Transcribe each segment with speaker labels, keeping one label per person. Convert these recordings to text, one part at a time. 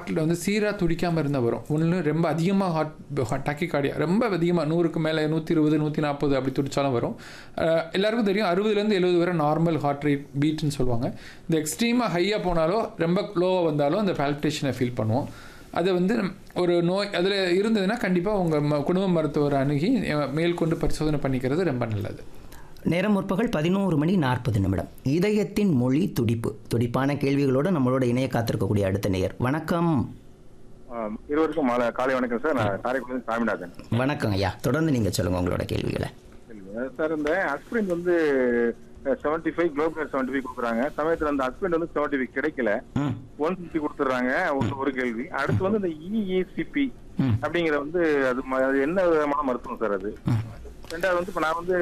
Speaker 1: ஹார்ட்டில் வந்து சீராக துடிக்காமல் இருந்தால் வரும் ஒன்று ரொம்ப அதிகமாக ஹார்ட் டாக்கிகார்டியா ரொம்ப அதிகமாக நூறுக்கு மேலே நூற்றி இருபது நூற்றி நாற்பது அப்படி துடிச்சாலும் வரும் அஹ் எல்லாருக்கும் தெரியும் அறுபதுலேருந்து எழுபது வரை நார்மல் ஹார்ட் ரேட் பீட்னு சொல்லுவாங்க இந்த எக்ஸ்ட்ரீமாக ஹையாக போனாலோ ரொம்ப லோவாக வந்தாலும் அந்த பால்பிட்டேஷனை ஃபீல் பண்ணுவோம் அது வந்து ஒரு நோய் அதில் இருந்ததுன்னா கண்டிப்பாக உங்கள் குடும்ப மருத்துவரை அணுகி அஹ், மேற்கொண்டு பரிசோதனை பண்ணிக்கிறது ரொம்ப நல்லது
Speaker 2: நேரம் முற்பகல் பதினோரு மணி நாற்பது நிமிடம் இதயத்தின் மொழி துடிப்பு துடிப்பான கேள்விகளோடு நம்மளோட இணைய காத்திருக்கக்கூடிய அடுத்த நேயர் வணக்கம்
Speaker 3: ஆம், இருவருக்கும் மாலை காலை வணக்கம் சார் நான் காரைக்குடி சாமிநாதன்
Speaker 2: வணக்கம் ஐயா தொடர்ந்து நீங்கள் சொல்லுங்கள் உங்களோட கேள்விகளை
Speaker 3: சார் இந்த அஸ்பிரின் வந்து seventy five global seventy five கொடுக்குறாங்க சமயத்துல அந்த ஹஸ்பண்ட் வந்து செவன்டி ஃபைவ் கிடைக்கல
Speaker 2: ம்
Speaker 3: ஒன் ஃபிஃப்டி கொடுத்துட்றாங்க ஒரு ஒரு கேள்வி அடுத்து வந்து இந்த இஇசிபி
Speaker 2: ம்.
Speaker 3: அப்படிங்கிற வந்து அது ம- அது என்ன விதமான மருத்துவம் சார் அது ரெண்டாவது வந்து இப்ப நான் வந்து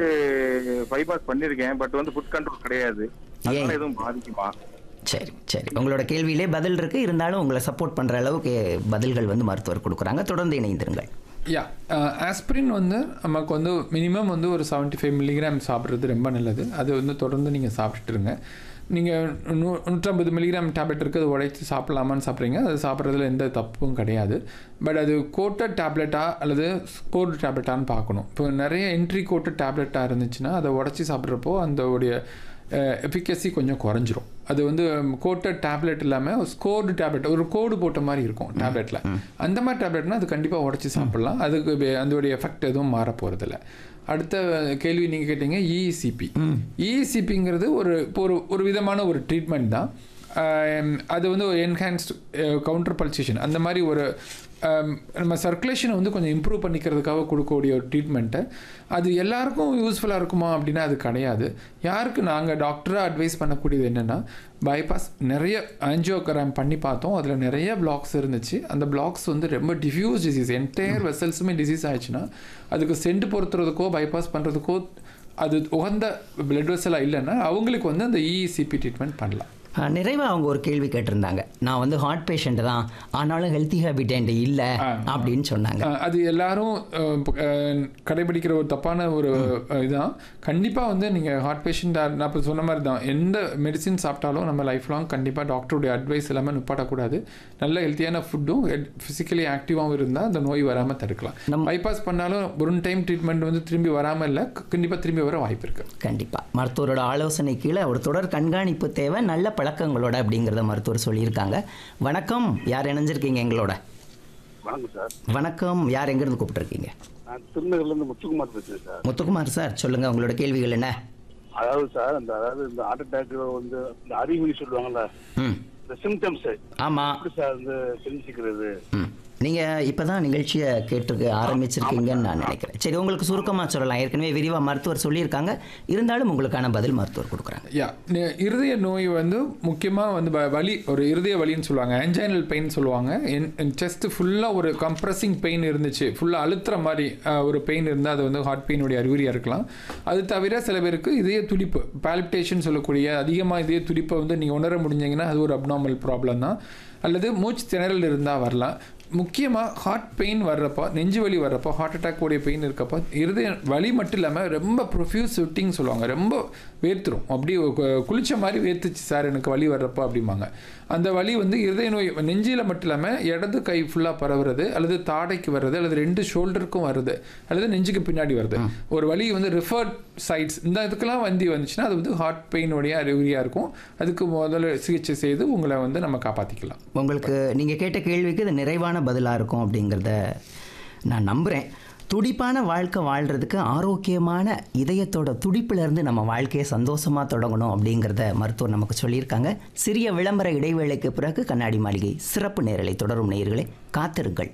Speaker 3: பைபாஸ் பண்ணிருக்கேன் பட் வந்து ஃபுட் கண்ட்ரோல் கிடையாது அதனால எதுவும் பாதிக்குமா
Speaker 2: சரி சரி உங்களோட கேள்வியிலே பதில் இருக்குது இருந்தாலும் உங்களை சப்போர்ட் பண்ணுற அளவுக்கு பதில்கள் வந்து மருத்துவர் கொடுக்குறாங்க தொடர்ந்து இணைந்திருங்கள்
Speaker 1: யா ஆஸ்பிரின் வந்து நமக்கு வந்து மினிமம் வந்து ஒரு 75 ஃபைவ் மில்லிகிராம் சாப்பிட்றது ரொம்ப நல்லது அது வந்து தொடர்ந்து நீங்கள் சாப்பிட்டுருங்க நீங்கள் நூ நூற்றம்பது மில்லிகிராம் டேப்லெட் இருக்குது அது உடைச்சி சாப்பிடலாமான்னு சாப்பிட்றீங்க அது சாப்பிட்றதுல எந்த தப்பும் கிடையாது பட் அது கோட்டட் டேப்லெட்டா அல்லது ஸ்கோர்டு டேப்லெட்டான்னு பார்க்கணும் இப்போ நிறைய என்ட்ரி கோட்டட் டேப்லெட்டாக இருந்துச்சுன்னா அதை உடச்சி சாப்பிட்றப்போ அந்த உடைய எஃபிகசி கொஞ்சம் குறைஞ்சிரும் அது வந்து கோட்டட் டேப்லெட் இல்லாமல் ஸ்கோர்டு டேப்லெட் ஒரு கோடு போட்ட மாதிரி இருக்கும் டேப்லெட்டில் அந்த மாதிரி டேப்லெட்னா அது கண்டிப்பாக உடச்சி சாப்பிடலாம் அதுக்கு வே- அதோடைய எஃபெக்ட் எதுவும் மாற போகிறதில்ல அடுத்த கேள்வி நீங்கள் கேட்டீங்க இஇசிபி இஇசிபிங்கிறது ஒரு இப்போ ஒரு ஒரு விதமான ஒரு ட்ரீட்மெண்ட் தான் ஆம், அது வந்து ஒரு என்ஹான்ஸ்டு கவுண்டர் பல்சேஷன் அந்த மாதிரி ஒரு ஆம், நம்ம சர்க்குலேஷனை வந்து கொஞ்சம் இம்ப்ரூவ் பண்ணிக்கிறதுக்காக கொடுக்கக்கூடிய ஒரு ட்ரீட்மெண்ட்டு அது எல்லாருக்கும் யூஸ்ஃபுல்லாக இருக்குமா அப்படின்னா அது கிடையாது யாருக்கு நாங்கள் டாக்டராக அட்வைஸ் பண்ணக்கூடியது என்னென்னா பைபாஸ் நிறைய ஆஞ்சியோகிராம் பண்ணி பார்த்தோம் அதில் நிறைய பிளாக்ஸ் இருந்துச்சு அந்த பிளாக்ஸ் வந்து ரொம்ப டிஃப்யூஸ் டிசீஸ் என்டையர் வெசல்ஸுமே டிசீஸ் ஆயிடுச்சுன்னா அதுக்கு சென்ட் பொறுத்துறதுக்கோ பைபாஸ் பண்ணுறதுக்கோ அது உகந்த பிளட் வெசலாக இல்லைன்னா அவங்களுக்கு வந்து அந்த இஇசிபி ட்ரீட்மெண்ட் பண்ணலாம்
Speaker 2: நிறைவாக அவங்க ஒரு கேள்வி கேட்டிருந்தாங்க நான் வந்து ஹார்ட் பேஷண்ட் தான் ஆனாலும் ஹெல்த்தி ஹேபிட் என்கிட்ட இல்லை அப்படின்னு சொன்னாங்க
Speaker 1: அஹ் அது எல்லாரும் அஹ், ப- அஹ், கடைபிடிக்கிற ஒரு தப்பான ஒரு அஹ், இதுதான் கண்டிப்பாக வந்து நீங்கள் ஹார்ட் பேஷண்ட் நான் இப்போ சொன்ன மாதிரி தான் எந்த மெடிசின் சாப்பிட்டாலும் நம்ம லைஃப் லாங் கண்டிப்பாக டாக்டருடைய அட்வைஸ் இல்லாமல் நிப்பாட்டக்கூடாது நல்ல ஹெல்த்தியான ஃபுட்டும் ஃபிசிக்கலி ஆக்டிவாகவும் இருந்தால் அந்த நோய் வராமல் தடுக்கலாம் பைபாஸ் பண்ணாலும் ஒரு டைம் ட்ரீட்மெண்ட் வந்து திரும்பி வராமல் இல்லை கண்டிப்பாக திரும்பி வர வாய்ப்பு இருக்குது
Speaker 2: கண்டிப்பாக மருத்துவரோட ஆலோசனை கீழே ஒரு தொடர் கண்காணிப்பு தேவை நல்ல பழக்கங்களோட அப்படிங்கிறத மருத்துவர் சொல்லியிருக்காங்க வணக்கம் யார் இணைஞ்சிருக்கீங்க எங்களோட
Speaker 4: வணக்கம் சார்
Speaker 2: வணக்கம் யார் எங்கேருந்து கூப்பிட்டுருக்கீங்க
Speaker 4: நான் திருநகர்ல இருந்து முத்துக்குமார் பேசுறேன் சார்
Speaker 2: முத்துக்குமார் சார் சொல்லுங்கள் உங்களோட கேள்விகள் என்ன
Speaker 4: அதாவது சார் அந்த அதாவது இந்த ஹார்ட் அட்டாக் வந்து இந்த அறிகுறி சொல்லுவாங்கல்ல
Speaker 2: ம்
Speaker 4: இந்த சிம்டம்ஸ்
Speaker 2: ஆமாம்
Speaker 4: எப்படி சார் வந்து தெரிஞ்சுக்கிறது
Speaker 2: ம் நீங்கள் இப்போ தான் நிகழ்ச்சியை கேட்டு ஆரம்பிச்சிருக்கீங்கன்னு நான் நினைக்கிறேன் சரி உங்களுக்கு சுருக்கமாக சொல்லலாம் ஏற்கனவே விரிவாக மருத்துவர் சொல்லியிருக்காங்க இருந்தாலும் உங்களுக்கான பதில் மருத்துவர் கொடுக்குறாங்க
Speaker 1: யா நி- இருதய நோய் வந்து முக்கியமாக வந்து வ- வலி ஒரு இருதய வலின்னு சொல்லுவாங்க ஆன்ஜைனல் பெயின் சொல்லுவாங்க என் செஸ்ட் ஃபுல்லாக ஒரு கம்ப்ரஸிங் பெயின் இருந்துச்சு ஃபுல்லாக அழுத்துற மாதிரி அஹ், ஒரு பெயின் இருந்தால் அது வந்து ஹார்ட் பெயினுடைய அறிகுறியாக இருக்கலாம் அது தவிர சில பேருக்கு இதய துடிப்பு பால்பிட்டேஷன் சொல்லக்கூடிய அதிகமாக இதய துடிப்பை வந்து நீங்கள் உணர முடிஞ்சீங்கன்னா அது ஒரு அப்நார்மல் ப்ராப்ளம் தான் அல்லது மூச்சு திணறல் இருந்தால் வரலாம் முக்கியமாக ஹார்ட் பெயின் வர்றப்போ நெஞ்சு வலி வர்றப்போ ஹார்ட் அட்டாக் உடைய பெயின் இருக்கப்போ இருதய வலி மட்டும் இல்லாமல் ரொம்ப ப்ரொஃப்யூஸ் ஸ்வெட்டிங் சொல்லுவாங்க ரொம்ப வேர்த்துரும் அப்படி கு- குளிச்ச மாதிரி வேர்த்துச்சு சார் எனக்கு வலி வர்றப்போ அப்படிம்பாங்க அந்த வலி வந்து இருதய நோய் நெஞ்சில் மட்டும் இல்லாமல் இடது கை ஃபுல்லாக பரவுறது அல்லது தாடைக்கு வர்றது அல்லது ரெண்டு ஷோல்டருக்கும் வருது அல்லது நெஞ்சுக்கு பின்னாடி வருது ஒரு வலி வந்து ரிஃபர்ட் சைட்ஸ் இந்த இதுக்கெல்லாம் வந்தி வந்துச்சுன்னா அது வந்து ஹார்ட் பெயினுடைய அறிகுறியாக இருக்கும் அதுக்கு முதல்ல சிகிச்சை செய்து உங்களை வந்து நம்ம காப்பாற்றிக்கலாம்
Speaker 2: உங்களுக்கு நீங்கள் கேட்ட கேள்விக்கு இது நிறைவான பதிலாக இருக்கும் அப்படிங்கிறத நான் நம்புகிறேன் துடிப்பான வாழ்க்கை வாழ்கிறதுக்கு ஆரோக்கியமான இதயத்தோட துடிப்பிலிருந்து நம்ம வாழ்க்கையை சந்தோஷமாக தொடங்கணும் அப்படிங்கிறத மருத்துவர் நமக்கு சொல்லியிருக்காங்க சிறிய விளம்பர இடைவேளைக்கு பிறகு கண்ணாடி மாளிகை சிறப்பு நேரலை தொடரும் நேயர்களே காத்திருங்கள்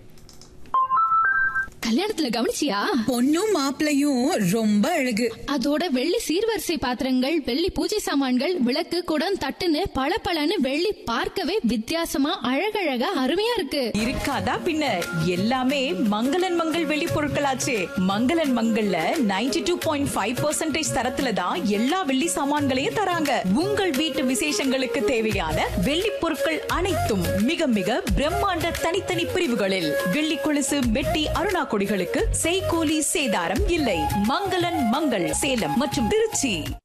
Speaker 5: கல்யாணத்துல கவனிச்சியா
Speaker 6: பொண்ணும் மாப்பிளையும் ரொம்ப அழகு
Speaker 5: அதோட வெள்ளி சீர்வரிசை பாத்திரங்கள் வெள்ளி பூஜை சாமான்கள் விளக்கு குடம் தட்டுன்னு பளபளன்னு வெள்ளி பார்க்கவே வித்தியாசமா அழகழகா அருமையா இருக்கு
Speaker 6: இருக்காதா பின்ன எல்லாமே மங்களன் மங்கள் வெளி பொருட்களாச்சே மங்களன் மங்கள்ல 92.5% டூ பாயிண்ட் ஃபைவ் தரத்துல தான் எல்லா வெள்ளி சாமான்களையும் தராங்க உங்கள் வீட்டு விசேஷங்களுக்கு தேவையான வெள்ளி பொருட்கள் அனைத்தும் மிக மிக பிரம்மாண்ட தனித்தனி பிரிவுகளில் வெள்ளி கொலுசு மெட்டி அருணா கொடிகளுக்கு செய்கூலி சேதாரம் இல்லை மங்களன் மங்கள் சேலம் மற்றும் திருச்சி